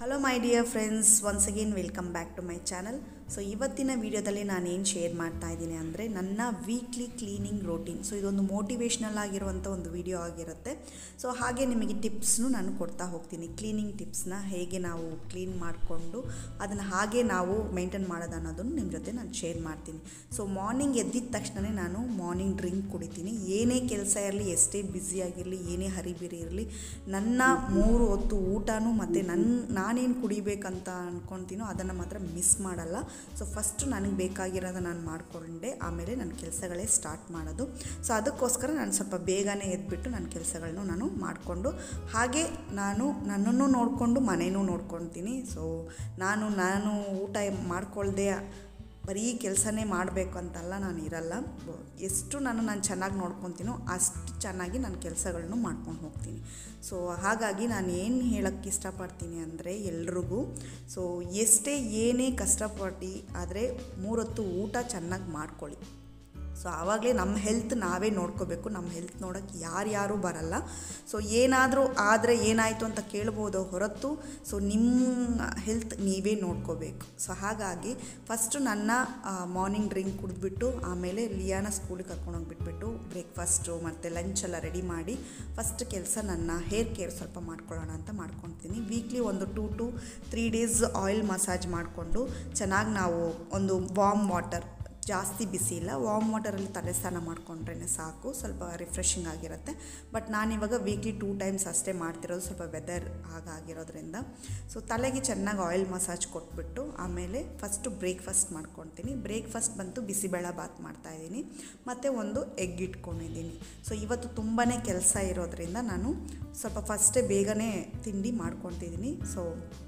hello my dear friends once again welcome back to my channel so ಇವತ್ತಿನ ವಿಡಿಯೋದಲ್ಲಿ ನಾನೇನು share ಮಾಡ್ತಾ ಇದ್ದೀನಿ ಅಂದರೆ ನನ್ನ ವೀಕ್ಲಿ ಕ್ಲೀನಿಂಗ್ ರೋಟೀನ್ ಸೊ ಇದೊಂದು ಮೋಟಿವೇಶ್ನಲ್ ಆಗಿರುವಂಥ ಒಂದು ವಿಡಿಯೋ ಆಗಿರುತ್ತೆ ಸೊ ಹಾಗೆ ನಿಮಗೆ ಟಿಪ್ಸ್ನು ನಾನು ಕೊಡ್ತಾ ಹೋಗ್ತೀನಿ ಕ್ಲೀನಿಂಗ್ ಟಿಪ್ಸ್ನ ಹೇಗೆ ನಾವು ಕ್ಲೀನ್ ಮಾಡಿಕೊಂಡು ಅದನ್ನು ಹಾಗೆ ನಾವು ಮೇಂಟೈನ್ ಮಾಡೋದು ಅನ್ನೋದನ್ನು ನಿಮ್ಮ ಜೊತೆ ನಾನು ಶೇರ್ ಮಾಡ್ತೀನಿ ಸೊ ಮಾರ್ನಿಂಗ್ ಎದ್ದಿದ ತಕ್ಷಣವೇ ನಾನು ಮಾರ್ನಿಂಗ್ ಡ್ರಿಂಕ್ ಕುಡಿತೀನಿ ಏನೇ ಕೆಲಸ ಇರಲಿ ಎಷ್ಟೇ ಬ್ಯುಸಿಯಾಗಿರಲಿ ಏನೇ ಹರಿಬಿರಿ ಇರಲಿ ನನ್ನ ಮೂರು ಹೊತ್ತು ಊಟನೂ ಮತ್ತು ನನ್ನ ನಾನೇನು ಕುಡಿಬೇಕಂತ ಅಂದ್ಕೊತೀನೋ ಅದನ್ನು ಮಾತ್ರ ಮಿಸ್ ಮಾಡಲ್ಲ ಸೊ ಫಸ್ಟು ನನಗೆ ಬೇಕಾಗಿರೋದು ನಾನು ಮಾಡಿಕೊಂಡೆ ಆಮೇಲೆ ನನ್ನ ಕೆಲಸಗಳೇ ಸ್ಟಾರ್ಟ್ ಮಾಡೋದು ಸೊ ಅದಕ್ಕೋಸ್ಕರ ನಾನು ಸ್ವಲ್ಪ ಬೇಗನೆ ಎದ್ಬಿಟ್ಟು ನನ್ನ ಕೆಲಸಗಳನ್ನೂ ನಾನು ಮಾಡಿಕೊಂಡು ಹಾಗೆ ನಾನು ನನ್ನನ್ನು ನೋಡಿಕೊಂಡು ಮನೆಯೂ ನೋಡ್ಕೊತೀನಿ ಸೊ ನಾನು ನಾನು ಊಟ ಮಾಡ್ಕೊಳ್ದೆ ಬರೀ ಕೆಲಸನೇ ಮಾಡಬೇಕು ಅಂತಲ್ಲ ನಾನು ಇರಲ್ಲ ಎಷ್ಟು ನಾನು ನಾನು ಚೆನ್ನಾಗಿ ನೋಡ್ಕೊತೀನೋ ಅಷ್ಟು ಚೆನ್ನಾಗಿ ನನ್ನ ಕೆಲಸಗಳನ್ನು ಮಾಡ್ಕೊಂಡು ಹೋಗ್ತೀನಿ ಸೊ ಹಾಗಾಗಿ ನಾನು ಏನು ಹೇಳೋಕ್ಕೆ ಇಷ್ಟಪಡ್ತೀನಿ ಅಂದರೆ ಎಲ್ರಿಗೂ ಸೊ ಎಷ್ಟೇ ಏನೇ ಕಷ್ಟಪಟ್ಟು ಆದರೆ ಮೂರೊತ್ತು ಊಟ ಚೆನ್ನಾಗಿ ಮಾಡ್ಕೊಳ್ಳಿ ಸೊ ಆವಾಗಲೇ ನಮ್ಮ ಹೆಲ್ತ್ ನಾವೇ ನೋಡ್ಕೋಬೇಕು ನಮ್ಮ ಹೆಲ್ತ್ ನೋಡೋಕ್ಕೆ ಯಾರ್ಯಾರೂ ಬರಲ್ಲ ಸೊ ಏನಾದರೂ ಆದರೆ ಏನಾಯಿತು ಅಂತ ಕೇಳ್ಬೋದು ಹೊರತು ಸೊ ನಿಮ್ಮ ಹೆಲ್ತ್ ನೀವೇ ನೋಡ್ಕೋಬೇಕು ಸೊ ಹಾಗಾಗಿ ಫಸ್ಟು ನನ್ನ ಮಾರ್ನಿಂಗ್ ಡ್ರಿಂಕ್ ಕುಡಿದ್ಬಿಟ್ಟು ಆಮೇಲೆ ಲಿಯಾನ ಸ್ಕೂಲಿಗೆ ಕರ್ಕೊಂಡೋಗ್ಬಿಟ್ಬಿಟ್ಟು ಬ್ರೇಕ್ಫಾಸ್ಟು ಮತ್ತು ಲಂಚ್ ಎಲ್ಲ ರೆಡಿ ಮಾಡಿ ಫಸ್ಟ್ ಕೆಲಸ ನನ್ನ ಹೇರ್ ಕೇರ್ ಸ್ವಲ್ಪ ಮಾಡ್ಕೊಳ್ಳೋಣ ಅಂತ ಮಾಡ್ಕೊತೀನಿ ವೀಕ್ಲಿ ಒಂದು two to three days oil massage ಮಾಡಿಕೊಂಡು ಚೆನ್ನಾಗಿ ನಾವು ಒಂದು ವಾಮ್ ವಾಟರ್ ಜಾಸ್ತಿ ಬಿಸಿ ಇಲ್ಲ ವಾಮ್ ವಾಟರಲ್ಲಿ ತಲೆ ಸ್ನಾನ ಮಾಡಿಕೊಂಡ್ರೆ ಸಾಕು ಸ್ವಲ್ಪ ರಿಫ್ರೆಶಿಂಗ್ ಆಗಿರುತ್ತೆ ಬಟ್ ನಾನಿವಾಗ ವೀಕ್ಲಿ ಟೂ ಟೈಮ್ಸ್ ಅಷ್ಟೇ ಮಾಡ್ತಿರೋದು ಸ್ವಲ್ಪ ವೆದರ್ ಹಾಗಾಗಿರೋದ್ರಿಂದ ಸೊ ತಲೆಗೆ ಚೆನ್ನಾಗಿ ಆಯಿಲ್ ಮಸಾಜ್ ಕೊಟ್ಬಿಟ್ಟು ಆಮೇಲೆ ಫಸ್ಟು ಬ್ರೇಕ್ಫಾಸ್ಟ್ ಮಾಡ್ಕೊತೀನಿ ಬ್ರೇಕ್ಫಾಸ್ಟ್ ಬಂತು ಬಿಸಿಬೇಳೆ ಬಾತ್ ಮಾಡ್ತಾಯಿದ್ದೀನಿ ಮತ್ತು ಒಂದು ಎಗ್ ಇಟ್ಕೊಂಡಿದ್ದೀನಿ ಸೊ ಇವತ್ತು ತುಂಬಾ ಕೆಲಸ ಇರೋದ್ರಿಂದ ನಾನು ಸ್ವಲ್ಪ ಫಸ್ಟೇ ಬೇಗನೆ ತಿಂಡಿ ಮಾಡ್ಕೊತಿದ್ದೀನಿ ಸೊ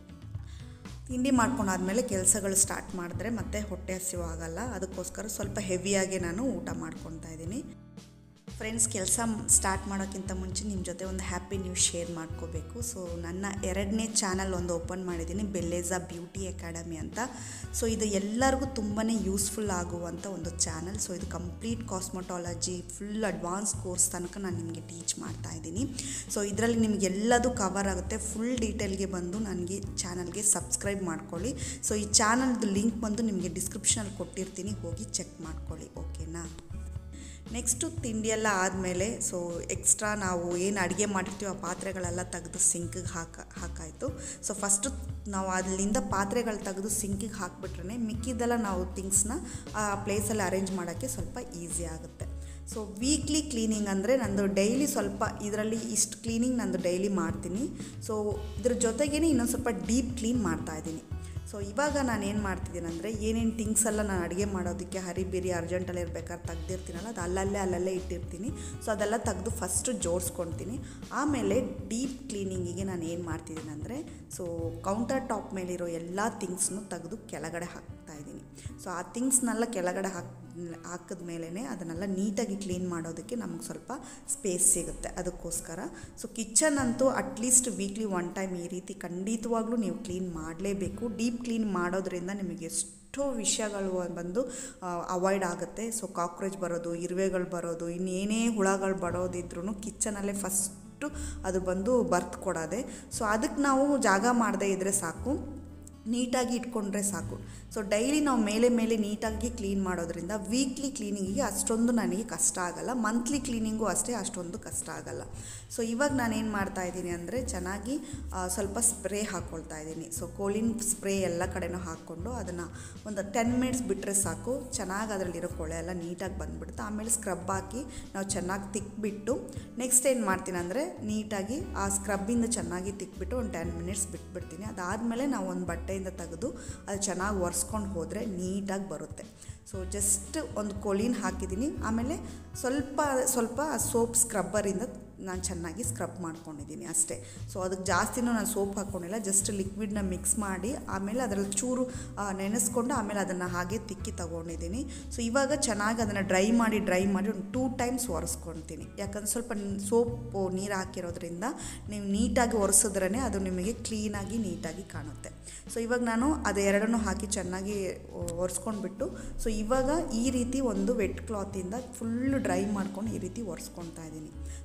ತಿಂಡಿ ಮಾಡ್ಕೊಂಡಾದ್ಮೇಲೆ ಕೆಲಸಗಳು ಸ್ಟಾರ್ಟ್ ಮಾಡಿದ್ರೆ ಮತ್ತೆ ಹೊಟ್ಟೆ ಹಸಿವು ಆಗಲ್ಲ ಅದಕ್ಕೋಸ್ಕರ ಸ್ವಲ್ಪ ಹೆವಿಯಾಗಿ ನಾನು ಊಟ ಮಾಡ್ಕೊತಾ ಇದ್ದೀನಿ ಫ್ರೆಂಡ್ಸ್ ಕೆಲಸ ಸ್ಟಾರ್ಟ್ ಮಾಡೋಕ್ಕಿಂತ ಮುಂಚೆ ನಿಮ್ಮ ಜೊತೆ ಒಂದು ಹ್ಯಾಪಿ ನ್ಯೂಸ್ ಶೇರ್ ಮಾಡ್ಕೋಬೇಕು ಸೊ ನನ್ನ ಎರಡನೇ ಚಾನಲ್ ಒಂದು ಓಪನ್ ಮಾಡಿದ್ದೀನಿ ಬೆಲ್ಲೇಜಾ ಬ್ಯೂಟಿ ಅಕಾಡೆಮಿ ಅಂತ ಸೊ ಇದು ಎಲ್ಲರಿಗೂ ತುಂಬಾ ಯೂಸ್ಫುಲ್ ಆಗುವಂಥ ಒಂದು ಚಾನಲ್ ಸೊ ಇದು complete cosmetology full advance course ತನಕ ನಾನು ನಿಮಗೆ ಟೀಚ್ ಮಾಡ್ತಾ ಇದ್ದೀನಿ ಸೊ ಇದರಲ್ಲಿ ನಿಮಗೆ ಎಲ್ಲದೂ ಕವರ್ ಆಗುತ್ತೆ ಫುಲ್ ಡೀಟೇಲ್ಗೆ ಬಂದು ನನಗೆ ಚಾನಲ್ಗೆ ಸಬ್ಸ್ಕ್ರೈಬ್ ಮಾಡ್ಕೊಳ್ಳಿ ಸೊ ಈ ಚಾನಲ್ದು ಲಿಂಕ್ ಬಂದು ನಿಮಗೆ ಡಿಸ್ಕ್ರಿಪ್ಷನಲ್ಲಿ ಕೊಟ್ಟಿರ್ತೀನಿ ಹೋಗಿ ಚೆಕ್ ಮಾಡ್ಕೊಳ್ಳಿ ಓಕೆನಾ ನೆಕ್ಸ್ಟು ತಿಂಡಿ ಎಲ್ಲ ಆದಮೇಲೆ ಸೊ ಎಕ್ಸ್ಟ್ರಾ ನಾವು ಏನು ಅಡುಗೆ ಮಾಡಿರ್ತೀವಿ ಆ ಪಾತ್ರೆಗಳೆಲ್ಲ ತೆಗೆದು ಸಿಂಕಿಗೆ ಹಾಕ ಹಾಕಾಯಿತು ಸೊ ಫಸ್ಟು ನಾವು ಅಲ್ಲಿಂದ ಪಾತ್ರೆಗಳು ತೆಗೆದು ಸಿಂಕಿಗೆ ಹಾಕಿಬಿಟ್ರೆ ಮಿಕ್ಕಿದ್ದೆಲ್ಲ ನಾವು ಥಿಂಗ್ಸ್ನ ಆ ಪ್ಲೇಸಲ್ಲಿ ಅರೇಂಜ್ ಮಾಡೋಕ್ಕೆ ಸ್ವಲ್ಪ ಈಸಿ ಆಗುತ್ತೆ ಸೊ ವೀಕ್ಲಿ ಕ್ಲೀನಿಂಗ್ ಅಂದರೆ ನಂದು ಡೈಲಿ ಸ್ವಲ್ಪ ಇದರಲ್ಲಿ ಇಷ್ಟು ಕ್ಲೀನಿಂಗ್ ನಂದು ಡೈಲಿ ಮಾಡ್ತೀನಿ ಸೊ ಇದ್ರ ಜೊತೆಗೇ ಇನ್ನೊಂದು ಸ್ವಲ್ಪ ಡೀಪ್ ಕ್ಲೀನ್ ಮಾಡ್ತಾಯಿದ್ದೀನಿ ಸೊ ಇವಾಗ ನಾನು ಏನು ಮಾಡ್ತಿದ್ದೀನಿ ಅಂದರೆ ಏನೇನು ಥಿಂಗ್ಸ್ ಎಲ್ಲ ನಾನು ಅಡುಗೆ ಮಾಡೋದಕ್ಕೆ ಹರಿಬಿರಿ ಅರ್ಜೆಂಟಲ್ಲಿ ಇರ್ಬೇಕಾದ್ರೆ ತೆಗ್ದಿರ್ತೀನಲ್ಲ ಅದು ಅಲ್ಲಲ್ಲೇ ಅಲ್ಲಲ್ಲೇ ಇಟ್ಟಿರ್ತೀನಿ ಸೊ ಅದೆಲ್ಲ ತೆಗೆದು ಫಸ್ಟು ಜೋಡಿಸ್ಕೊಳ್ತೀನಿ ಆಮೇಲೆ ಡೀಪ್ ಕ್ಲೀನಿಂಗಿಗೆ ನಾನು ಏನು ಮಾಡ್ತಿದ್ದೀನಿ ಅಂದರೆ ಸೊ ಕೌಂಟರ್ ಟಾಪ್ ಮೇಲಿರೋ ಎಲ್ಲ ಥಿಂಗ್ಸ್ನು ತೆಗೆದು ಕೆಳಗಡೆ ಹಾಕ್ತಾ ಇದ್ದೀನಿ ಸೊ ಆ ಥಿಂಗ್ಸ್ನೆಲ್ಲ ಕೆಳಗಡೆ ಹಾಕಿ ಹಾಕಿದ ಮೇಲೇ ಅದನ್ನೆಲ್ಲ ನೀಟಾಗಿ ಕ್ಲೀನ್ ಮಾಡೋದಕ್ಕೆ ನಮಗೆ ಸ್ವಲ್ಪ ಸ್ಪೇಸ್ ಸಿಗುತ್ತೆ ಅದಕ್ಕೋಸ್ಕರ ಸೊ ಕಿಚನ್ ಅಂತೂ ಅಟ್ಲೀಸ್ಟ್ ವೀಕ್ಲಿ ಒನ್ ಟೈಮ್ ಈ ರೀತಿ ಖಂಡಿತವಾಗ್ಲೂ ನೀವು ಕ್ಲೀನ್ ಮಾಡಲೇಬೇಕು ಡೀಪ್ ಕ್ಲೀನ್ ಮಾಡೋದ್ರಿಂದ ನಿಮಗೆ ಎಷ್ಟೋ ವಿಷಯಗಳು ಬಂದು ಅವಾಯ್ಡ್ ಆಗುತ್ತೆ ಸೊ ಕಾಕ್ರೋಚ್ ಬರೋದು ಇರುವೆಗಳು ಬರೋದು ಇನ್ನೇನೇ ಹುಳಗಳು ಬರೋದಿದ್ರೂ ಕಿಚನಲ್ಲೇ ಫಸ್ಟು ಅದು ಬಂದು ಬರ್ತ್ ಕೊಡೋದೆ ಸೊ ಅದಕ್ಕೆ ನಾವು ಜಾಗ ಮಾಡದೇ ಇದ್ದರೆ ಸಾಕು ನೀಟಾಗಿ ಇಟ್ಕೊಂಡ್ರೆ ಸಾಕು ಸೊ ಡೈಲಿ ನಾವು ಮೇಲೆ ಮೇಲೆ ನೀಟಾಗಿ ಕ್ಲೀನ್ ಮಾಡೋದ್ರಿಂದ ವೀಕ್ಲಿ ಕ್ಲೀನಿಂಗಿಗೆ ಅಷ್ಟೊಂದು ನನಗೆ ಕಷ್ಟ ಆಗಲ್ಲ ಮಂತ್ಲಿ ಕ್ಲೀನಿಂಗು ಅಷ್ಟೇ ಅಷ್ಟೊಂದು ಕಷ್ಟ ಆಗಲ್ಲ ಸೊ ಇವಾಗ ನಾನೇನು ಮಾಡ್ತಾ ಇದ್ದೀನಿ ಅಂದರೆ ಚೆನ್ನಾಗಿ ಸ್ವಲ್ಪ ಸ್ಪ್ರೇ ಹಾಕ್ಕೊಳ್ತಾ ಇದ್ದೀನಿ ಸೊ ಕೋಲಿನ್ ಸ್ಪ್ರೇ ಎಲ್ಲ ಕಡೆನೂ ಹಾಕ್ಕೊಂಡು ಅದನ್ನು ಒಂದು ಟೆನ್ ಮಿನಿಟ್ಸ್ ಬಿಟ್ಟರೆ ಸಾಕು ಚೆನ್ನಾಗಿ ಅದರಲ್ಲಿರೋ ಕೊಳೆ ಎಲ್ಲ ನೀಟಾಗಿ ಬಂದುಬಿಡುತ್ತೆ ಆಮೇಲೆ ಸ್ಕ್ರಬ್ ಹಾಕಿ ನಾವು ಚೆನ್ನಾಗಿ ತಿಕ್ಬಿಟ್ಟು ನೆಕ್ಸ್ಟ್ ಏನು ಮಾಡ್ತೀನಿ ಅಂದರೆ ನೀಟಾಗಿ ಆ ಸ್ಕ್ರಬ್ಬಿಂದ ಚೆನ್ನಾಗಿ ತಿಕ್ಬಿಟ್ಟು ಒಂದು ಟೆನ್ ಮಿನಿಟ್ಸ್ ಬಿಟ್ಬಿಡ್ತೀನಿ ಅದಾದಮೇಲೆ ನಾವು ಒಂದು ಬಟ್ಟೆಯಿಂದ ತೆಗೆದು ಅದು ಚೆನ್ನಾಗಿ ಒರೆಸ್ಕೊಂಡು ಹೋದರೆ ನೀಟಾಗಿ ಬರುತ್ತೆ ಸೊ ಜಸ್ಟ್ ಒಂದು ಕೊಳಿನ ಹಾಕಿದ್ದೀನಿ ಆಮೇಲೆ ಸ್ವಲ್ಪ ಸ್ವಲ್ಪ ಸೋಪ್ ಸ್ಕ್ರಬ್ಬರಿಂದ ನಾನು ಚೆನ್ನಾಗಿ ಸ್ಕ್ರಬ್ ಮಾಡ್ಕೊಂಡಿದ್ದೀನಿ ಅಷ್ಟೇ ಸೊ ಅದಕ್ಕೆ ಜಾಸ್ತಿನೂ ನಾನು ಸೋಪ್ ಹಾಕ್ಕೊಂಡಿಲ್ಲ ಜಸ್ಟ್ ಲಿಕ್ವಿಡ್ನ ಮಿಕ್ಸ್ ಮಾಡಿ ಆಮೇಲೆ ಅದರಲ್ಲಿ ಚೂರು ನೆನೆಸ್ಕೊಂಡು ಆಮೇಲೆ ಅದನ್ನು ಹಾಗೆ ತಿಕ್ಕಿ ತಗೊಂಡಿದ್ದೀನಿ ಸೊ ಇವಾಗ ಚೆನ್ನಾಗಿ ಅದನ್ನು ಡ್ರೈ ಮಾಡಿ ಡ್ರೈ ಮಾಡಿ ಒಂದು ಟೂ ಟೈಮ್ಸ್ ಒರೆಸ್ಕೊಳ್ತೀನಿ ಯಾಕಂದ್ರೆ ಸ್ವಲ್ಪ ಸೋಪು ನೀರು ಹಾಕಿರೋದ್ರಿಂದ ನೀವು ನೀಟಾಗಿ ಒರೆಸಿದ್ರೇ ಅದು ನಿಮಗೆ ಕ್ಲೀನಾಗಿ ನೀಟಾಗಿ ಕಾಣುತ್ತೆ ಸೊ ಇವಾಗ ನಾನು ಅದು ಎರಡನ್ನೂ ಹಾಕಿ ಚೆನ್ನಾಗಿ ಒರೆಸ್ಕೊಂಡ್ಬಿಟ್ಟು ಸೊ ಇವಾಗ ಈ ರೀತಿ ಒಂದು ವೆಟ್ ಕ್ಲಾತಿಂದ ಫುಲ್ಲು ಡ್ರೈ ಮಾಡ್ಕೊಂಡು ಈ ರೀತಿ ಒರೆಸ್ಕೊತಾ ಇದ್ದೀನಿ ಸೊ ಚಿಮ್ನಿ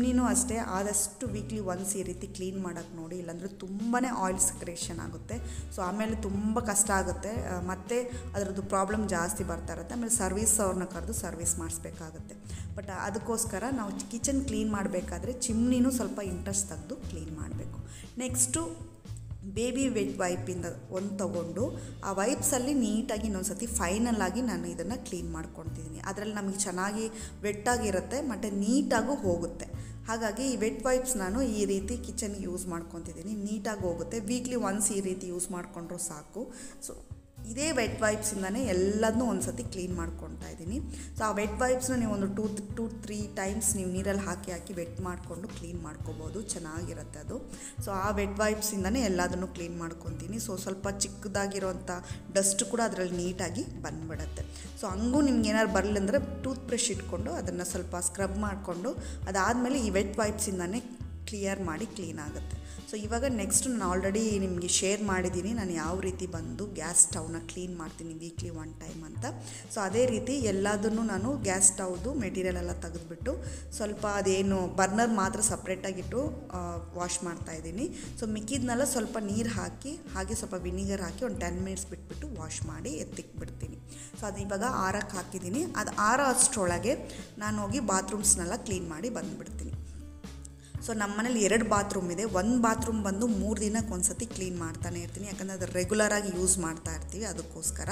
ಚಿಮ್ನಿನೂ ಅಷ್ಟೇ ಆದಷ್ಟು ವೀಕ್ಲಿ ಒನ್ಸ್ ಈ ರೀತಿ ಕ್ಲೀನ್ ಮಾಡೋಕ್ಕೆ ನೋಡಿ ಇಲ್ಲಾಂದರೆ ತುಂಬಾ ಆಯಿಲ್ ಸಕ್ರೇಷನ್ ಆಗುತ್ತೆ ಸೊ ಆಮೇಲೆ ತುಂಬ ಕಷ್ಟ ಆಗುತ್ತೆ ಆ, ಮತ್ತೆ ಅದರದ್ದು ಪ್ರಾಬ್ಲಮ್ ಜಾಸ್ತಿ ಬರ್ತಾ ಇರುತ್ತೆ ಆಮೇಲೆ ಸರ್ವಿಸ್ ಅವ್ರನ್ನ ಕರೆದು ಸರ್ವಿಸ್ ಮಾಡಿಸ್ಬೇಕಾಗುತ್ತೆ ಬಟ್ ಅದಕ್ಕೋಸ್ಕರ ನಾವು ಕಿಚನ್ ಕ್ಲೀನ್ ಮಾಡಬೇಕಾದ್ರೆ ಚಿಮ್ನಿನೂ ಸ್ವಲ್ಪ ಇಂಟ್ರೆಸ್ಟ್ ತೆಗೆದು ಕ್ಲೀನ್ ಮಾಡಬೇಕು ನೆಕ್ಸ್ಟು ಬೇಬಿ ವೆಟ್ ವೈಪಿಂದ ಒಂದು ತಗೊಂಡು ಆ ವೈಪ್ಸಲ್ಲಿ ನೀಟಾಗಿ ಇನ್ನೊಂದು ಸತಿ ಫೈನಲ್ ಆಗಿ ನಾನು ಇದನ್ನು ಕ್ಲೀನ್ ಮಾಡ್ಕೊತಿದ್ದೀನಿ ಅದರಲ್ಲಿ ನಮಗೆ ಚೆನ್ನಾಗಿ ವೆಟ್ಟಾಗಿರುತ್ತೆ ಮತ್ತು ನೀಟಾಗೂ ಹೋಗುತ್ತೆ ಹಾಗಾಗಿ ಈ ವೆಟ್ ವೈಪ್ಸ್ ನಾನು ಈ ರೀತಿ ಕಿಚನ್ಗೆ ಯೂಸ್ ಮಾಡ್ಕೊತಿದ್ದೀನಿ ನೀಟಾಗಿ ಹೋಗುತ್ತೆ ವೀಕ್ಲಿ ಒನ್ಸ್ ಈ ರೀತಿ ಯೂಸ್ ಮಾಡಿಕೊಂಡ್ರು ಸಾಕು ಸೊ ಇದೇ ವೆಟ್ ವೈಪ್ಸಿಂದನೇ ಎಲ್ಲದನ್ನೂ ಒಂದು ಸತಿ ಕ್ಲೀನ್ ಮಾಡ್ಕೊತಾ ಇದ್ದೀನಿ ಸೊ ಆ ವೆಟ್ ವೈಪ್ಸ್ನ ನೀವು ಒಂದು ಟೂ ಟೂ ತ್ರೀ ಟೈಮ್ಸ್ ನೀವು ನೀರಲ್ಲಿ ಹಾಕಿ ಹಾಕಿ ವೆಟ್ ಮಾಡಿಕೊಂಡು ಕ್ಲೀನ್ ಮಾಡ್ಕೋಬೋದು ಚೆನ್ನಾಗಿರುತ್ತೆ ಅದು ಸೊ ಆ ವೆಟ್ ವೈಪ್ಸಿಂದನೇ ಎಲ್ಲದನ್ನು ಕ್ಲೀನ್ ಮಾಡ್ಕೊತೀನಿ ಸೊ ಸ್ವಲ್ಪ ಚಿಕ್ಕದಾಗಿರೋಂಥ ಡಸ್ಟ್ ಕೂಡ ಅದರಲ್ಲಿ ನೀಟಾಗಿ ಬಂದ್ಬಿಡುತ್ತೆ ಸೊ ಹಂಗೂ ನಿಮ್ಗೆ ಏನಾದ್ರು ಬರಲಿಲ್ಲ ಅಂದರೆ ಟೂತ್ ಬ್ರಷ್ ಇಟ್ಕೊಂಡು ಅದನ್ನು ಸ್ವಲ್ಪ ಸ್ಕ್ರಬ್ ಮಾಡಿಕೊಂಡು ಅದಾದಮೇಲೆ ಈ ವೆಟ್ ವೈಪ್ಸಿಂದನೇ ಕ್ಲಿಯರ್ ಮಾಡಿ ಕ್ಲೀನ್ ಆಗುತ್ತೆ ಸೊ ಇವಾಗ ನೆಕ್ಸ್ಟ್ ನಾನು ಆಲ್ರೆಡಿ ನಿಮಗೆ ಶೇರ್ ಮಾಡಿದ್ದೀನಿ ನಾನು ಯಾವ ರೀತಿ ಬಂದು ಗ್ಯಾಸ್ ಸ್ಟವ್ನ ಕ್ಲೀನ್ ಮಾಡ್ತೀನಿ ವೀಕ್ಲಿ ಒನ್ ಟೈಮ್ ಅಂತ ಸೊ ಅದೇ ರೀತಿ ಎಲ್ಲದನ್ನು ನಾನು ಗ್ಯಾಸ್ ಸ್ಟವ್ದು ಮೆಟೀರಿಯಲ್ ಎಲ್ಲ ತೆಗೆದುಬಿಟ್ಟು ಸ್ವಲ್ಪ ಅದೇನು ಬರ್ನರ್ ಮಾತ್ರ ಸಪ್ರೇಟಾಗಿಟ್ಟು ವಾಶ್ ಮಾಡ್ತಾ ಇದ್ದೀನಿ ಸೊ ಮಿಕ್ಕಿದ್ನೆಲ್ಲ ಸ್ವಲ್ಪ ನೀರು ಹಾಕಿ ಹಾಗೆ ಸ್ವಲ್ಪ ವಿನಿಗರ್ ಹಾಕಿ ಒಂದು ಟೆನ್ ಮಿನಿಟ್ಸ್ ಬಿಟ್ಬಿಟ್ಟು ವಾಶ್ ಮಾಡಿ ಎತ್ತಿಕ್ಬಿಡ್ತೀನಿ ಸೊ ಅದು ಇವಾಗ ಆರಕ್ಕೆ ಹಾಕಿದ್ದೀನಿ ಅದು ಆರ ಅಷ್ಟರೊಳಗೆ ನಾನು ಹೋಗಿ ಬಾತ್ರೂಮ್ಸ್ನೆಲ್ಲ ಕ್ಲೀನ್ ಮಾಡಿ ಬಂದುಬಿಡ್ತೀನಿ ಸೊ ನಮ್ಮ ಮನೇಲಿ ಎರಡು ಬಾತ್ರೂಮ್ ಇದೆ ಒಂದು ಬಾತ್ರೂಮ್ ಬಂದು ಮೂರು ದಿನಕ್ಕೆ ಒಂದು ಸತಿ ಕ್ಲೀನ್ ಮಾಡ್ತಾನೆ ಇರ್ತೀನಿ ಯಾಕಂದರೆ ಅದು ರೆಗ್ಯುಲರಾಗಿ ಯೂಸ್ ಮಾಡ್ತಾ ಇರ್ತೀವಿ ಅದಕ್ಕೋಸ್ಕರ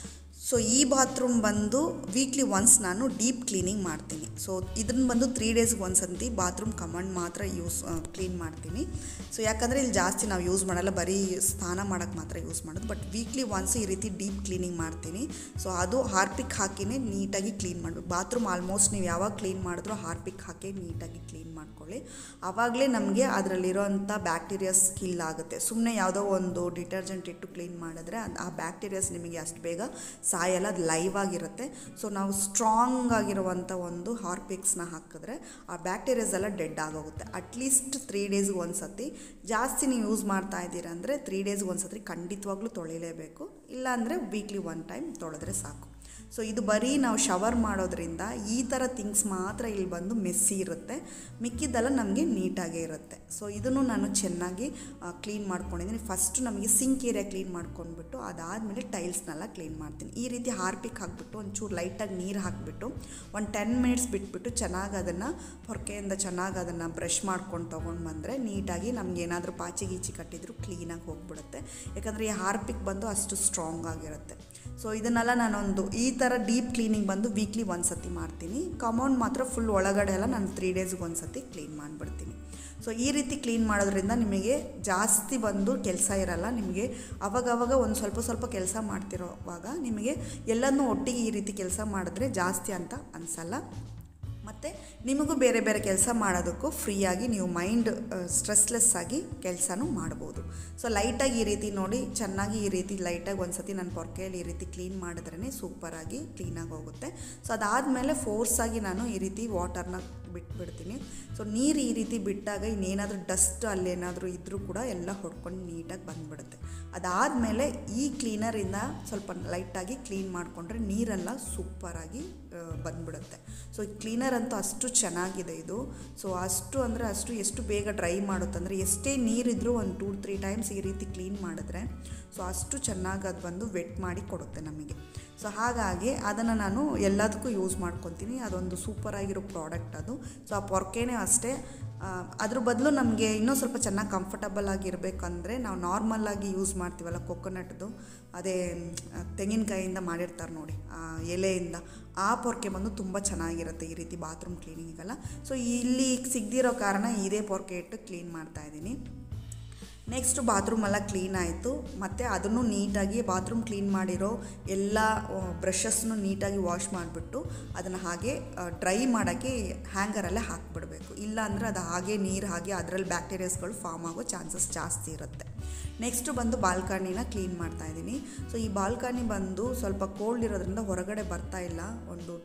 ಸೊ ಈ ಬಾತ್ರೂಮ್ ಬಂದು ವೀಕ್ಲಿ ಒನ್ಸ್ ನಾನು ಡೀಪ್ ಕ್ಲೀನಿಂಗ್ ಮಾಡ್ತೀನಿ ಸೊ ಇದನ್ನು ಬಂದು ತ್ರೀ ಡೇಸ್ಗೆ ಒಂದ್ಸತಿ ಬಾತ್ರೂಮ್ ಕಮಾಂಡ್ ಮಾತ್ರ ಯೂಸ್ ಕ್ಲೀನ್ ಮಾಡ್ತೀನಿ ಸೊ ಯಾಕಂದರೆ ಇಲ್ಲಿ ಜಾಸ್ತಿ ನಾವು ಯೂಸ್ ಮಾಡಲ್ಲ ಬರೀ ಸ್ನಾನ ಮಾಡೋಕ್ಕೆ ಮಾತ್ರ ಯೂಸ್ ಮಾಡೋದು ಬಟ್ ವೀಕ್ಲಿ ಒನ್ಸ್ ಈ ರೀತಿ ಡೀಪ್ ಕ್ಲೀನಿಂಗ್ ಮಾಡ್ತೀನಿ ಸೊ ಅದು ಹಾರ್ಪಿಕ್ ಹಾಕಿನೇ ನೀಟಾಗಿ ಕ್ಲೀನ್ ಮಾಡಬೇಕು ಬಾತ್ರೂಮ್ ಆಲ್ಮೋಸ್ಟ್ ನೀವು ಯಾವಾಗ ಕ್ಲೀನ್ ಮಾಡಿದ್ರೂ ಹಾರ್ಪಿಕ್ ಹಾಕಿ ನೀಟಾಗಿ ಕ್ಲೀನ್ ಮಾಡ್ಕೊಳ್ಳಿ ಆವಾಗಲೇ ನಮಗೆ ಅದರಲ್ಲಿರೋಂಥ ಬ್ಯಾಕ್ಟೀರಿಯಾಸ್ ಕಿಲ್ ಆಗುತ್ತೆ ಸುಮ್ಮನೆ ಯಾವುದೋ ಒಂದು ಡಿಟರ್ಜೆಂಟ್ ಇಟ್ಟು ಕ್ಲೀನ್ ಮಾಡಿದ್ರೆ ಅದ್- ಆ ಬ್ಯಾಕ್ಟೀರಿಯಾಸ್ ನಿಮಗೆ ಅಷ್ಟು ಬೇಗ ಸಾಯಲ್ಲ ಅದು ಲೈವ್ ಆಗಿರುತ್ತೆ ಸೊ ನಾವು ಸ್ಟ್ರಾಂಗ್ ಆಗಿರುವಂಥ ಒಂದು ಹಾರ್ಪಿಕ್ಸ್ನ ಹಾಕಿದ್ರೆ ಆ ಬ್ಯಾಕ್ಟೀರಿಯಾಸ್ ಎಲ್ಲ ಡೆಡ್ ಆಗೋಗುತ್ತೆ ಅಟ್ಲೀಸ್ಟ್ ತ್ರೀ ಡೇಸ್ಗೆ ಒಂದು ಸತಿ ಜಾಸ್ತಿ ನೀವು ಯೂಸ್ ಮಾಡ್ತಾ ಇದ್ದೀರಾ ಅಂದರೆ ತ್ರೀ ಡೇಸ್ಗೆ ಒಂದು ಸತಿ ಖಂಡಿತವಾಗ್ಲೂ ತೊಳಿಲೇಬೇಕು ಇಲ್ಲಾಂದರೆ ವೀಕ್ಲಿ ಒನ್ ಟೈಮ್ ತೊಳೆದ್ರೆ ಸಾಕು ಸೊ ಇದು ಬರೀ ನಾವು ಶವರ್ ಮಾಡೋದ್ರಿಂದ ಈ ಥರ ಥಿಂಗ್ಸ್ ಮಾತ್ರ ಇಲ್ಲಿ ಬಂದು ಮೆಸ್ಸಿ ಇರುತ್ತೆ ಮಿಕ್ಕಿದ್ದೆಲ್ಲ ನಮಗೆ ನೀಟಾಗೇ ಇರುತ್ತೆ ಸೊ ಇದನ್ನು ನಾನು ಚೆನ್ನಾಗಿ ಕ್ಲೀನ್ ಮಾಡ್ಕೊಂಡಿದ್ದೀನಿ ಫಸ್ಟ್ ನಮಗೆ ಸಿಂಕ್ ಏರಿಯಾ ಕ್ಲೀನ್ ಮಾಡ್ಕೊಂಡ್ಬಿಟ್ಟು ಅದಾದಮೇಲೆ ಟೈಲ್ಸ್ನೆಲ್ಲ ಕ್ಲೀನ್ ಮಾಡ್ತೀನಿ ಈ ರೀತಿ ಹಾರ್ಪಿಕ್ ಹಾಕ್ಬಿಟ್ಟು ಒಂಚೂರು ಲೈಟಾಗಿ ನೀರು ಹಾಕಿಬಿಟ್ಟು ಒಂದು ಟೆನ್ ಮಿನಿಟ್ಸ್ ಬಿಟ್ಬಿಟ್ಟು ಚೆನ್ನಾಗಿ ಅದನ್ನು ಹೊರಕೆಯಿಂದ ಚೆನ್ನಾಗಿ ಅದನ್ನು ಬ್ರಷ್ ಮಾಡ್ಕೊಂಡು ತೊಗೊಂಡು ಬಂದರೆ ನೀಟಾಗಿ ನಮ್ಗೆ ಏನಾದರೂ ಪಾಚಿ ಗೀಚಿ ಕಟ್ಟಿದ್ರು ಕ್ಲೀನಾಗಿ ಹೋಗ್ಬಿಡುತ್ತೆ ಯಾಕಂದರೆ ಈ ಹಾರ್ಪಿಕ್ ಬಂದು ಅಷ್ಟು ಸ್ಟ್ರಾಂಗ್ ಆಗಿರುತ್ತೆ ಸೊ ಇದನ್ನೆಲ್ಲ ನಾನೊಂದು ಈ ಥರ ಡೀಪ್ ಕ್ಲೀನಿಂಗ್ ಬಂದು ವೀಕ್ಲಿ ಒಂದು ಸತಿ ಮಾಡ್ತೀನಿ ಕಮೌಂಡ್ ಮಾತ್ರ ಫುಲ್ ಒಳಗಡೆ ಎಲ್ಲ ನಾನು ತ್ರೀ ಡೇಸ್ಗೆ ಒಂದು ಸತಿ ಕ್ಲೀನ್ ಮಾಡಿಬಿಡ್ತೀನಿ ಸೊ ಈ ರೀತಿ ಕ್ಲೀನ್ ಮಾಡೋದ್ರಿಂದ ನಿಮಗೆ ಜಾಸ್ತಿ ಬಂದು ಕೆಲಸ ಇರಲ್ಲ ನಿಮಗೆ ಅವಾಗವಾಗ ಒಂದು ಸ್ವಲ್ಪ ಸ್ವಲ್ಪ ಕೆಲಸ ಮಾಡ್ತಿರೋವಾಗ ನಿಮಗೆ ಎಲ್ಲನೂ ಒಟ್ಟಿಗೆ ಈ ರೀತಿ ಕೆಲಸ ಮಾಡಿದ್ರೆ ಜಾಸ್ತಿ ಅಂತ ಅನಿಸಲ್ಲ ಮತ್ತು ನಿಮಗೂ ಬೇರೆ ಬೇರೆ ಕೆಲಸ ಮಾಡೋದಕ್ಕೂ ಫ್ರೀಯಾಗಿ ನೀವು ಮೈಂಡ್ ಸ್ಟ್ರೆಸ್ಲೆಸ್ ಆಗಿ ಕೆಲಸನೂ ಮಾಡ್ಬೋದು ಸೊ ಲೈಟಾಗಿ ಈ ರೀತಿ ನೋಡಿ ಚೆನ್ನಾಗಿ ಈ ರೀತಿ ಲೈಟಾಗಿ ಒಂದು ಸತಿ ನನ್ನ ಪೊರ್ಕೆಯಲ್ಲಿ ಈ ರೀತಿ ಕ್ಲೀನ್ ಮಾಡಿದ್ರೇ ಸೂಪರಾಗಿ ಕ್ಲೀನಾಗಿ ಹೋಗುತ್ತೆ ಸೊ ಅದಾದಮೇಲೆ ಫೋರ್ಸಾಗಿ ನಾನು ಈ ರೀತಿ ವಾಟರ್ನ ಬಿಟ್ಬಿಡ್ತೀನಿ ಸೊ ನೀರು ಈ ರೀತಿ ಬಿಟ್ಟಾಗ ಇನ್ನೇನಾದರೂ ಡಸ್ಟ್ ಅಲ್ಲೇನಾದರೂ ಇದ್ದರೂ ಕೂಡ ಎಲ್ಲ ಹೊಡ್ಕೊಂಡು ನೀಟಾಗಿ ಬಂದ್ಬಿಡುತ್ತೆ ಅದಾದಮೇಲೆ ಈ ಕ್ಲೀನರಿಂದ ಸ್ವಲ್ಪ ಲೈಟಾಗಿ ಕ್ಲೀನ್ ಮಾಡಿಕೊಂಡ್ರೆ ನೀರೆಲ್ಲ ಸೂಪರಾಗಿ ಆ, ಬಂದ್ಬಿಡುತ್ತೆ ಸೊ ಈ ಕ್ಲೀನರ್ ಅಂತೂ ಅಷ್ಟು ಚೆನ್ನಾಗಿದೆ ಇದು ಸೊ ಅಷ್ಟು ಅಂದರೆ ಅಷ್ಟು ಎಷ್ಟು ಬೇಗ ಡ್ರೈ ಮಾಡುತ್ತಂದರೆ ಎಷ್ಟೇ ನೀರಿದ್ರೂ ಒಂದು ಟೂ ತ್ರೀ ಟೈಮ್ಸ್ ಈ ರೀತಿ ಕ್ಲೀನ್ ಮಾಡಿದ್ರೆ ಸೊ ಅಷ್ಟು ಚೆನ್ನಾಗಿ ಅದು ಬಂದು ವೆಟ್ ಮಾಡಿ ಕೊಡುತ್ತೆ ನಮಗೆ ಸೊ ಹಾಗಾಗಿ ಅದನ್ನು ನಾನು ಎಲ್ಲದಕ್ಕೂ ಯೂಸ್ ಮಾಡ್ಕೊತೀನಿ ಅದೊಂದು ಸೂಪರಾಗಿರೋ ಪ್ರಾಡಕ್ಟ್ ಅದು ಸೊ ಆ ಪೊರ್ಕೆನೇ ಅಷ್ಟೇ ಆ, ಅದ್ರ ಬದಲು ನಮಗೆ ಇನ್ನೂ ಸ್ವಲ್ಪ ಚೆನ್ನಾಗಿ ಕಂಫರ್ಟಬಲ್ ಆಗಿರಬೇಕಂದ್ರೆ ನಾವು ನಾರ್ಮಲ್ಲಾಗಿ ಯೂಸ್ ಮಾಡ್ತೀವಲ್ಲ ಕೊಕೊನಟ್ದು ಅದೇ ಮ್, ತೆಂಗಿನಕಾಯಿಯಿಂದ ಮಾಡಿರ್ತಾರೆ ನೋಡಿ ಆ ಎಲೆಯಿಂದ ಆ ಪೊರ್ಕೆ ಬಂದು ತುಂಬ ಚೆನ್ನಾಗಿರುತ್ತೆ ಈ ರೀತಿ ಬಾತ್ರೂಮ್ ಕ್ಲೀನಿಂಗಿಗೆಲ್ಲ ಸೊ ಇಲ್ಲಿ ಸಿಗದಿರೋ ಕಾರಣ ಇದೇ ಪೊರ್ಕೆ ಇಟ್ಟು ಕ್ಲೀನ್ ಮಾಡ್ತಾ ಇದ್ದೀನಿ ನೆಕ್ಸ್ಟ್ ಬಾತ್ರೂಮ್ ಎಲ್ಲ ಕ್ಲೀನ್ ಆಯಿತು ಮತ್ತು ಅದನ್ನು ನೀಟಾಗಿ ಬಾತ್ರೂಮ್ ಕ್ಲೀನ್ ಮಾಡಿರೋ ಎಲ್ಲ ಬ್ರಷಸ್ನು ನೀಟಾಗಿ ವಾಶ್ ಮಾಡಿಬಿಟ್ಟು ಅದನ್ನು ಹಾಗೆ ಡ್ರೈ ಮಾಡೋಕ್ಕೆ ಹ್ಯಾಂಗರಲ್ಲೇ ಹಾಕಿಬಿಡಬೇಕು ಇಲ್ಲ ಅಂದರೆ ಅದು ಹಾಗೆ ನೀರು ಹಾಗೆ ಅದರಲ್ಲಿ ಬ್ಯಾಕ್ಟೀರಿಯಾಸ್ಗಳು ಫಾರ್ಮ್ ಆಗೋ ಚಾನ್ಸಸ್ ಜಾಸ್ತಿ ಇರುತ್ತೆ ನೆಕ್ಸ್ಟು ಬಂದು ಬಾಲ್ಕನಿನ ಕ್ಲೀನ್ ಮಾಡ್ತಾ ಇದ್ದೀನಿ ಸೊ ಈ ಬಾಲ್ಕನಿ ಬಂದು ಸ್ವಲ್ಪ ಕೋಲ್ಡ್ ಇರೋದ್ರಿಂದ ಹೊರಗಡೆ ಬರ್ತಾ ಇಲ್ಲ ಒಂದು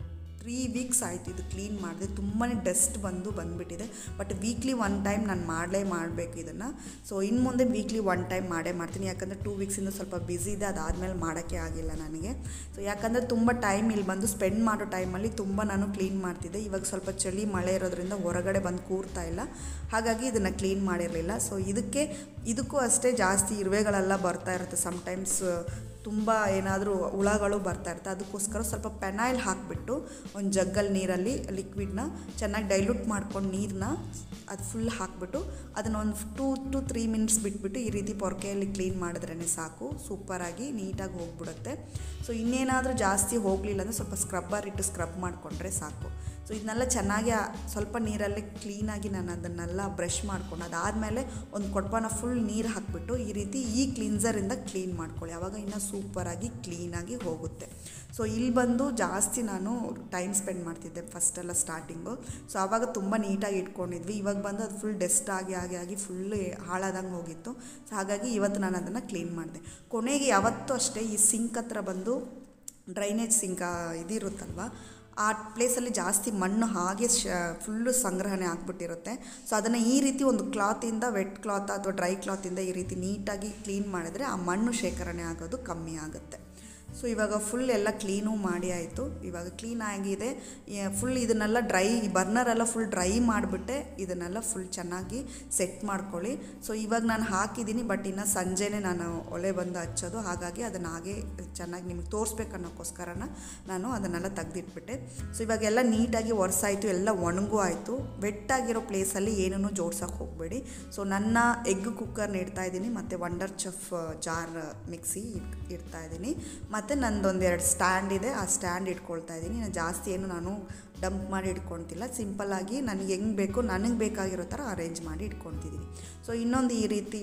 ತ್ರೀ ವೀಕ್ಸ್ ಆಯಿತು ಇದು ಕ್ಲೀನ್ ಮಾಡಿದೆ ತುಂಬಾ ಡಸ್ಟ್ ಬಂದು ಬಂದುಬಿಟ್ಟಿದೆ ಬಟ್ ವೀಕ್ಲಿ ಒನ್ ಟೈಮ್ ನಾನು ಮಾಡಲೇ ಮಾಡಬೇಕು ಇದನ್ನು ಸೊ ಇನ್ನು ಮುಂದೆ ವೀಕ್ಲಿ ಒನ್ ಟೈಮ್ ಮಾಡೇ ಮಾಡ್ತೀನಿ ಯಾಕಂದರೆ ಟೂ ವೀಕ್ಸಿಂದ ಸ್ವಲ್ಪ ಬ್ಯುಸಿ ಇದೆ ಅದಾದಮೇಲೆ ಮಾಡೋಕ್ಕೆ ಆಗಿಲ್ಲ ನನಗೆ ಸೊ ಯಾಕಂದರೆ ತುಂಬ ಟೈಮ್ ಇಲ್ಲಿ ಬಂದು ಸ್ಪೆಂಡ್ ಮಾಡೋ ಟೈಮಲ್ಲಿ ತುಂಬ ನಾನು ಕ್ಲೀನ್ ಮಾಡ್ತಿದ್ದೆ ಇವಾಗ ಸ್ವಲ್ಪ ಚಳಿ ಮಳೆ ಇರೋದ್ರಿಂದ ಹೊರಗಡೆ ಬಂದು ಕೂರ್ತಾ ಇಲ್ಲ ಹಾಗಾಗಿ ಇದನ್ನು ಕ್ಲೀನ್ ಮಾಡಿರಲಿಲ್ಲ ಸೊ ಇದಕ್ಕೆ ಇದಕ್ಕೂ ಅಷ್ಟೇ ಜಾಸ್ತಿ ಇರುವೆಗಳೆಲ್ಲ ಬರ್ತಾ ಇರುತ್ತೆ ಸಮ್ಟೈಮ್ಸ್ ತುಂಬ ಏನಾದರೂ ಹುಳಗಳು ಬರ್ತಾ ಇರುತ್ತೆ ಅದಕ್ಕೋಸ್ಕರ ಸ್ವಲ್ಪ ಪೆನಾಯಿಲ್ ಹಾಕಿಬಿಟ್ಟು ಒಂದು ಜಗ್ಗಲ್ಲಿ ನೀರಲ್ಲಿ ಲಿಕ್ವಿಡ್ನ ಚೆನ್ನಾಗಿ ಡೈಲ್ಯೂಟ್ ಮಾಡ್ಕೊಂಡು ನೀರನ್ನ ಅದು ಫುಲ್ ಹಾಕಿಬಿಟ್ಟು ಅದನ್ನು ಒಂದು ಟೂ ಟು ತ್ರೀ ಮಿನಿಟ್ಸ್ ಬಿಟ್ಬಿಟ್ಟು ಈ ರೀತಿ ಪೊರ್ಕೆಯಲ್ಲಿ ಕ್ಲೀನ್ ಮಾಡಿದ್ರೇ ಸಾಕು ಸೂಪರಾಗಿ ನೀಟಾಗಿ ಹೋಗ್ಬಿಡುತ್ತೆ ಸೊ ಇನ್ನೇನಾದರೂ ಜಾಸ್ತಿ ಹೋಗಲಿಲ್ಲ ಅಂದರೆ ಸ್ವಲ್ಪ ಸ್ಕ್ರಬ್ಬರ್ ಇಟ್ಟು ಸ್ಕ್ರಬ್ ಮಾಡಿಕೊಂಡ್ರೆ ಸಾಕು ಸೊ ಇದನ್ನೆಲ್ಲ ಚೆನ್ನಾಗಿ ಆ- ಸ್ವಲ್ಪ ನೀರಲ್ಲಿ ಕ್ಲೀನಾಗಿ ನಾನು ಅದನ್ನೆಲ್ಲ ಬ್ರಷ್ ಮಾಡ್ಕೊಂಡು ಅದಾದಮೇಲೆ ಒಂದು ಕೊಡಪಾನ ಫುಲ್ ನೀರು ಹಾಕಿಬಿಟ್ಟು ಈ ರೀತಿ ಈ ಕ್ಲೀನ್ಸರಿಂದ ಕ್ಲೀನ್ ಮಾಡ್ಕೊಳ್ಳಿ ಆವಾಗ ಇನ್ನೂ ಸೂಪರಾಗಿ ಕ್ಲೀನಾಗಿ ಹೋಗುತ್ತೆ ಸೊ ಇಲ್ಲಿ ಬಂದು ಜಾಸ್ತಿ ನಾನು ಟೈಮ್ ಸ್ಪೆಂಡ್ ಮಾಡ್ತಿದ್ದೆ ಫಸ್ಟೆಲ್ಲ ಸ್ಟಾರ್ಟಿಂಗು ಸೊ ಆವಾಗ ತುಂಬ ನೀಟಾಗಿ ಇಟ್ಕೊಂಡಿದ್ವಿ ಇವಾಗ ಬಂದು ಅದು ಫುಲ್ ಡಸ್ಟ್ ಆಗಿ ಆಗಿ ಆಗಿ ಫುಲ್ ಹಾಳಾದಂಗೆ ಹೋಗಿತ್ತು ಸೊ ಹಾಗಾಗಿ ಇವತ್ತು ನಾನು ಅದನ್ನು ಕ್ಲೀನ್ ಮಾಡಿದೆ ಕೊನೆಗೆ ಯಾವತ್ತೂ ಅಷ್ಟೇ ಈ ಸಿಂಕ್ ಹತ್ರ ಬಂದು ಡ್ರೈನೇಜ್ ಸಿಂಕ್ ಇದಿರುತ್ತಲ್ವ ಆ ಪ್ಲೇಸಲ್ಲಿ ಜಾಸ್ತಿ ಮಣ್ಣು ಹಾಗೆ ಶ ಫುಲ್ಲು ಸಂಗ್ರಹಣೆ ಆಗಿಬಿಟ್ಟಿರುತ್ತೆ ಸೊ ಅದನ್ನು ಈ ರೀತಿ ಒಂದು ಕ್ಲಾತಿಂದ ವೆಟ್ ಕ್ಲಾತ್ ಅಥವಾ ಡ್ರೈ ಕ್ಲಾತಿಂದ ಈ ರೀತಿ ನೀಟಾಗಿ ಕ್ಲೀನ್ ಮಾಡಿದ್ರೆ ಆ ಮಣ್ಣು ಶೇಖರಣೆ ಆಗೋದು ಕಮ್ಮಿ ಆಗುತ್ತೆ ಸೊ ಇವಾಗ ಫುಲ್ ಎಲ್ಲ ಕ್ಲೀನು ಮಾಡಿ ಆಯಿತು ಇವಾಗ ಕ್ಲೀನ್ ಆಗಿದೆ ಫುಲ್ ಇದನ್ನೆಲ್ಲ ಡ್ರೈ ಬರ್ನರೆಲ್ಲ ಫುಲ್ ಡ್ರೈ ಮಾಡಿಬಿಟ್ಟೆ ಇದನ್ನೆಲ್ಲ ಫುಲ್ ಚೆನ್ನಾಗಿ ಸೆಟ್ ಮಾಡ್ಕೊಳ್ಳಿ ಸೊ ಇವಾಗ ನಾನು ಹಾಕಿದ್ದೀನಿ ಬಟ್ ಇನ್ನು ಸಂಜೆನೇ ನಾನು ಒಲೆ ಬಂದು ಹಚ್ಚೋದು ಹಾಗಾಗಿ ಅದನ್ನು ಹಾಗೆ ಚೆನ್ನಾಗಿ ನಿಮಗೆ ತೋರಿಸ್ಬೇಕನ್ನೋಕ್ಕೋಸ್ಕರನ ನಾನು ಅದನ್ನೆಲ್ಲ ತೆಗ್ದಿಟ್ಬಿಟ್ಟೆ ಸೊ ಇವಾಗೆಲ್ಲ ನೀಟಾಗಿ ಒರೆಸಾಯಿತು ಎಲ್ಲ ಒಣಗೂ ಆಯಿತು ವೆಟ್ಟಾಗಿರೋ ಪ್ಲೇಸಲ್ಲಿ ಏನೂ ಜೋಡ್ಸೋಕೆ ಹೋಗಬೇಡಿ ಸೊ ನನ್ನ ಎಗ್ ಕುಕ್ಕರ್ನ ಇಡ್ತಾ ಇದ್ದೀನಿ ಮತ್ತು ವಂಡರ್ ಚಫ್ ಜಾರ್ ಮಿಕ್ಸಿ ಇಟ್ ಇಡ್ತಾ ಇದ್ದೀನಿ ಮತ್ತು ನಂದೊಂದು ಎರಡು ಸ್ಟ್ಯಾಂಡ್ ಇದೆ ಆ ಸ್ಟ್ಯಾಂಡ್ ಇಟ್ಕೊಳ್ತಾ ಇದ್ದೀನಿ ನಾನು ಜಾಸ್ತಿ ಏನು ನಾನು ಡಂಪ್ ಮಾಡಿ ಇಟ್ಕೊಳ್ತಿಲ್ಲ ಸಿಂಪಲ್ಲಾಗಿ ನನಗೆ ಹೆಂಗೆ ಬೇಕು ನನಗೆ ಬೇಕಾಗಿರೋ ಥರ ಅರೇಂಜ್ ಮಾಡಿ ಇಟ್ಕೊತಿದ್ದೀನಿ ಸೊ ಇನ್ನೊಂದು ಈ ರೀತಿ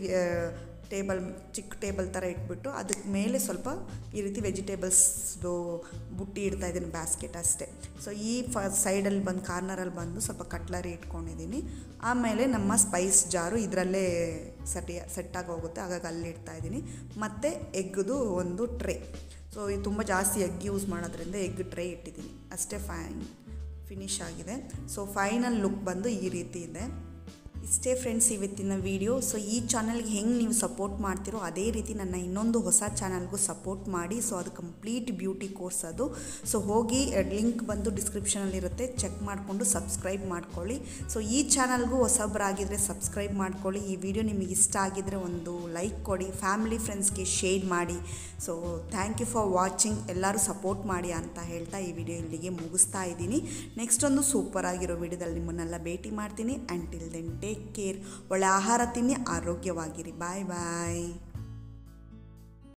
ಟೇಬಲ್ ಚಿಕ್ಕ ಟೇಬಲ್ ಥರ ಇಟ್ಬಿಟ್ಟು ಅದಕ್ಕೆ ಮೇಲೆ ಸ್ವಲ್ಪ ಈ ರೀತಿ ವೆಜಿಟೇಬಲ್ಸ್ದು ಬುಟ್ಟಿ ಇಡ್ತಾ ಇದ್ದೀನಿ ಬ್ಯಾಸ್ಕೆಟ್ ಅಷ್ಟೇ ಸೊ ಈ ಫ ಸೈಡಲ್ಲಿ ಬಂದು ಕಾರ್ನರಲ್ಲಿ ಬಂದು ಸ್ವಲ್ಪ ಕಟ್ಲರಿ ಇಟ್ಕೊಂಡಿದ್ದೀನಿ ಆಮೇಲೆ ನಮ್ಮ ಸ್ಪೈಸ್ ಜಾರು ಇದರಲ್ಲೇ ಸೆಟಿ ಸೆಟ್ಟಾಗಿ ಹೋಗುತ್ತೆ ಹಾಗಾಗಿ ಅಲ್ಲಿ ಇಡ್ತಾ ಇದ್ದೀನಿ ಮತ್ತು ಎಗ್ಗದು ಒಂದು ಟ್ರೇ ಸೊ ಇದು ತುಂಬ ಜಾಸ್ತಿ ಎಗ್ ಯೂಸ್ ಮಾಡೋದ್ರಿಂದ ಎಗ್ ಟ್ರೇ ಇಟ್ಟಿದ್ದೀನಿ ಅಷ್ಟೇ ಫೈನ್ ಫಿನಿಶ್ ಆಗಿದೆ ಸೊ ಫೈನಲ್ ಲುಕ್ ಬಂದು ಈ ರೀತಿ ಇದೆ ಇಷ್ಟೇ ಫ್ರೆಂಡ್ಸ್ ಇವತ್ತಿನ ವಿಡಿಯೋ ಸೊ ಈ ಚಾನಲ್ಗೆ ಹೆಂಗೆ ನೀವು ಸಪೋರ್ಟ್ ಮಾಡ್ತೀರೋ ಅದೇ ರೀತಿ ನನ್ನ ಇನ್ನೊಂದು ಹೊಸ ಚಾನಲ್ಗೂ ಸಪೋರ್ಟ್ ಮಾಡಿ ಸೊ ಅದು ಕಂಪ್ಲೀಟ್ ಬ್ಯೂಟಿ ಕೋರ್ಸ್ ಅದು ಸೊ ಹೋಗಿ ಲಿಂಕ್ ಬಂದು ಡಿಸ್ಕ್ರಿಪ್ಷನಲ್ಲಿರುತ್ತೆ ಚೆಕ್ ಮಾಡಿಕೊಂಡು ಸಬ್ಸ್ಕ್ರೈಬ್ ಮಾಡ್ಕೊಳ್ಳಿ ಸೊ ಈ ಚಾನಲ್ಗೂ ಹೊಸಬ್ರಾಗಿದ್ದರೆ ಸಬ್ಸ್ಕ್ರೈಬ್ ಮಾಡ್ಕೊಳ್ಳಿ ಈ ವಿಡಿಯೋ ನಿಮಗೆ ಇಷ್ಟ ಆಗಿದ್ದರೆ ಒಂದು ಲೈಕ್ ಕೊಡಿ ಫ್ಯಾಮಿಲಿ ಫ್ರೆಂಡ್ಸ್ಗೆ ಶೇರ್ ಮಾಡಿ so thank you for watching ಎಲ್ಲರೂ ಸಪೋರ್ಟ್ ಮಾಡಿ ಅಂತ ಹೇಳ್ತಾ ಈ ವಿಡಿಯೋ ಇಲ್ಲಿಗೆ ಮುಗಿಸ್ತಾ ಇದ್ದೀನಿ ನೆಕ್ಸ್ಟ್ ಒಂದು ಸೂಪರ್ ಆಗಿರೋ ವಿಡಿಯೋದಲ್ಲಿ ನಿಮ್ಮನ್ನೆಲ್ಲ ಭೇಟಿ ಮಾಡ್ತೀನಿ and till then take care ಒಳ್ಳೆ ಆಹಾರ ತಿನ್ನಿ ಆರೋಗ್ಯವಾಗಿರಿ ಬಾಯ್ ಬಾಯ್